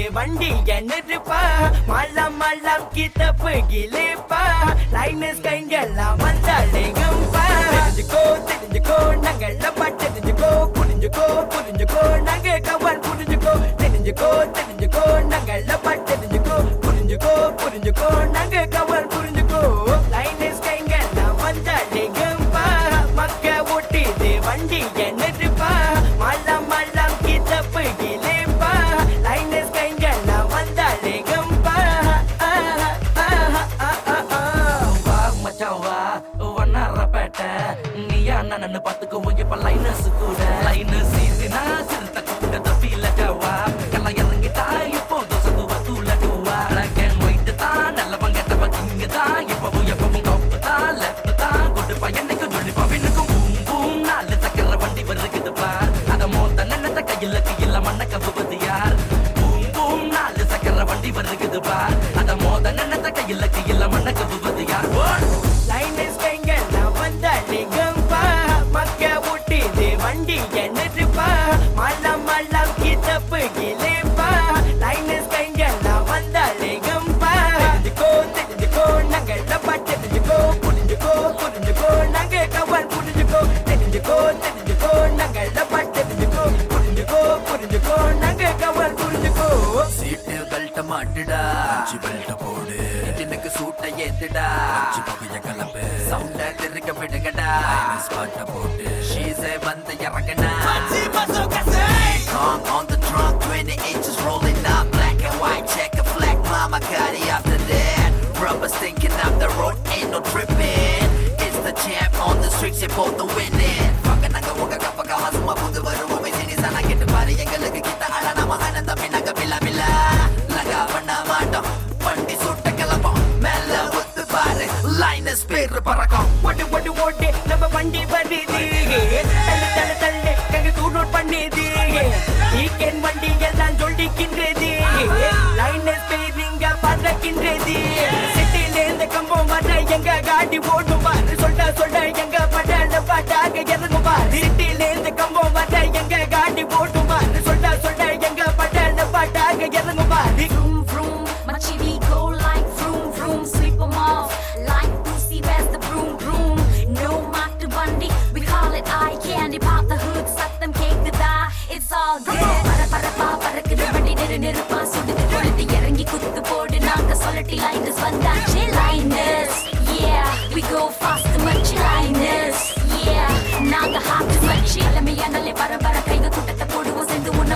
வண்டி நிறுப்பா மல்லம் மல்லம் கித்தப்பு கிளிப்பா லைனஸ் கைங்கெல்லாம் வந்தாடுங்கப்பா தெரிஞ்சுக்கோ தெரிஞ்சுக்கோ நாங்கள் தெரிஞ்சுக்கோ புரிஞ்சுக்கோ புரிஞ்சுக்கோ நாங்க கவன் புரிஞ்சுக்கோ தெரிஞ்சுக்கோ தெரிஞ்சுக்கோ நாங்கள் தெரிஞ்சுக்கோ புரிஞ்சுக்கோ புரிஞ்சுக்கோ நாங்க கவன் புரிஞ்சுக்கோ லைனஸ் கைங்கெல்லாம் வந்தாடுங்கப்பா மக்க ஓட்டிது வண்டி நிறுப்பா மல்லம் மல்லம் கித்தப்பு கிளிப்பா லைனஸ் கைங்கெல்லாம் வந்தாடுங்கப்பா வா மச்சான் வா வண்ணாரப்பேட்டை நீயா நான் பார்த்துக்கோ இப்ப லைனஸ் கூட லைனஸ் சீசினா சிறுத்த கூட தப்பில வா கல்ல இறங்கிட்டா இப்போ தோசை வத்தூல டூவா கேன் ஒயிட் தான் நல்லவங்க தப்பக்கிங்க தான் எப்பவும் எப்பவும் கப்பு தான் லெஃப்ட் தான் கொண்டு பையனுக்கும் சொல்லி பவினுக்கும் பூம் பூம் நாலு சக்கர வண்டி வருகுது பார் அத மோத்த நினைத்த கையில கையில மண்ண கவுவது யார் பூம் பூம் நாலு சக்கர வண்டி வருகுது பார் அத மோத நினைத்த கையில கையில மண்ண கவுவது யார் ஓட் லைனஸ் கைங்கெல்லாம் வந்தாடுங்கப்பா மக்க ஓட்டிது வண்டி நிறுப்பா மல்லம் மல்லம் கித்தப்பு கிளிப்பா லைனஸ் கைங்கெல்லாம் வந்தாடுங்கப்பா தெரிஞ்சுக்கோ தெரிஞ்சுக்கோ நாங்கள் தெரிஞ்சுக்கோ புரிஞ்சுக்கோ புரிஞ்சுக்கோ நாங்க கவன் புரிஞ்சுக்கோ தெரிஞ்சுக்கோ தெரிஞ்சுக்கோ நாங்கள் தெரிஞ்சுக்கோ புரிஞ்சுக்கோ புரிஞ்சுக்கோ நாங்க கவன் புரிஞ்சுக்கோ சீட்டு பெல்ட்ட மாட்டுடா அஞ்சு பெல்ட்ட போடு எனக்கு சூட்டை ஏத்துடா அஞ்சு புகைய கலப்பு சவுண்ட திருக்க விடுங்கடா ஸ்பாட்ட போட்டு ஷீஸே வந்து இறங்கடா Kong on the trunk, 20 inches rolling up, black and white, check a flag, mama got it after that. Rubber stinking up the road, ain't no tripping. It's the champ on the streets, you're both the winning. Fuck நாங்க உங்க கப்ப காம சும்மா புது வருவோம் சினிசானா கேட்டு பாரு எங்களுக்கு கிட்ட அட நம்ம ஆனந்தம் நாங்க பில்லா பில்லா லகா பண்ண மாட்டோம் வண்டி சுட்ட கிளப்போம் மேல ஒத்து பாரு லைனஸ் பேரு பறக்கும் ஓட்டு ஓட்டு ஓட்டு நம்ம வண்டி வருது தள்ளு தள்ளு தள்ளு கங்க கூடோட் பண்ணுது வீக்கெண்ட் வண்டி எல்லாம் சொல்லிக்கின்றது லைனஸ் பேரிங்க பறக்கின்றது சிட்டில இருந்து கம்பம் வர எங்க காடி ஓடும் பாரு சொல்ல சொல்ல எங்க படல பாட்டாக இறங்கும் பாரு சிட்டில இருந்து கம்பம் வர எங்க காடி ஓடும் பாரு சொல்ல சொல்ல எங்க படல பாட்டாக இறங்கும் பாரு Vroom vroom, my chitty go like vroom vroom, sweep 'em off like Lucy. Where's the broom broom? No Mata Bundy, we call it eye candy. Pop the hood, suck them cake the die. It's all good. பர பரப்பா பறக்குது வண்டி நெரு நெருப்பா சுடுது கொழுத்து இறங்கி குத்து போடு நாங்க சொல்லட்டி லைனஸ் வந்தாச்சு லைனஸ் yeah we go fast மச்சி லைனஸ் yeah நாங்க ஹாப்பி மச்சி இளமையா நல்ல பரபர கைக கூட்டத்தை போடுவோம் சேர்ந்து ஒண்ணு